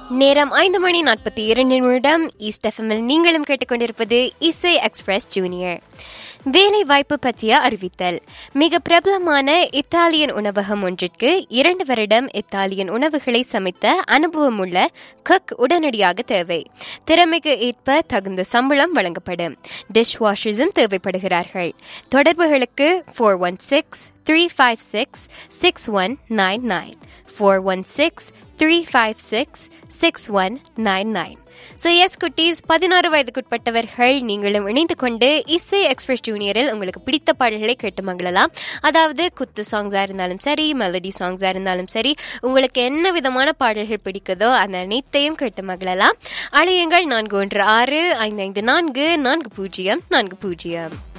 நேரம் ஐந்து மணி நாற்பத்தி இரண்டு நிமிடம் ஈஸ்ட் எஃப்எம்மில் நீங்களும் கேட்டுக்கொண்டிருப்பது இசை எக்ஸ்பிரஸ் ஜூனியர் வேலை வாய்ப்பு பற்றிய அறிவித்தல் மிக பிரபலமான இத்தாலியன் உணவகம் ஒன்றிற்கு இரண்டு வருடம் இத்தாலியன் உணவுகளை சமைத்த அனுபவம் உள்ள குக் உடனடியாக தேவை திறமைக்கு ஏற்ப தகுந்த சம்பளம் வழங்கப்படும் டிஷ் வாஷர்ஸும் தேவைப்படுகிறார்கள் தொடர்புகளுக்கு four one six three five six six one nine nine four one six three five six six one nine nine so yes குட்டீஸ் பதினாறு வயதுக்குட்பட்டவர்கள் நீங்களும் இணைந்து கொண்டு இசை எக்ஸ்பிரஸ் ஜூனியரில் உங்களுக்கு பிடித்த பாடல்களை கேட்டு மகிழலாம் அதாவது குத்து சாங்ஸாக இருந்தாலும் சரி மெலடி சாங்ஸாக இருந்தாலும் சரி உங்களுக்கு என்ன விதமான பாடல்கள் பிடிக்குதோ அந்த அனைத்தையும் கேட்டு மகிழலாம் அழையுங்கள் நான்கு ஒன்று ஆறு ஐந்து ஐந்து நான்கு நான்கு பூஜ்ஜியம் நான்கு பூஜ்ஜியம்